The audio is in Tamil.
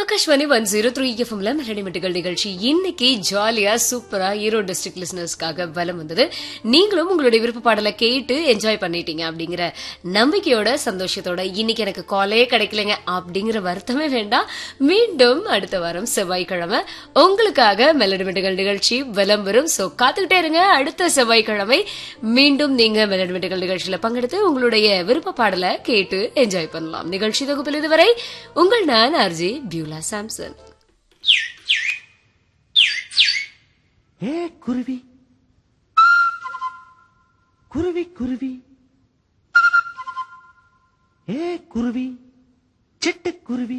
ஆகாஷ்வாணி ஒன் ஜீரோ த்ரீ எஃப்எம்ல மெலடிமெட்டுகள் நிகழ்ச்சி இன்னைக்கு ஜாலியா சூப்பரா ஈரோடு டிஸ்ட்ரிக்ட் லிசனர்ஸ்க்காக வலம் வந்தது நீங்களும் உங்களுடைய விருப்ப பாடலை கேட்டு என்ஜாய் பண்ணிட்டீங்க அப்படிங்கிற நம்பிக்கையோட சந்தோஷத்தோட இன்னைக்கு எனக்கு காலே கிடைக்கலங்க அப்படிங்கிற வருத்தமே வேண்டாம் மீண்டும் அடுத்த வாரம் செவ்வாய்க்கிழமை உங்களுக்காக மெலடிமெட்டுகள் நிகழ்ச்சி வலம் வரும் சோ காத்துக்கிட்டே இருங்க அடுத்த செவ்வாய்க்கிழமை மீண்டும் நீங்க மெலடிமெட்டுகள் நிகழ்ச்சியில பங்கெடுத்து உங்களுடைய விருப்ப பாடலை கேட்டு என்ஜாய் பண்ணலாம் நிகழ்ச்சி தொகுப்பில் இதுவரை உங்கள் நான் ஆர்ஜி பியூலா சாம்சன் ஏ குருவி குருவி குருவி ஏ குருவி சிட்டுக்குருவி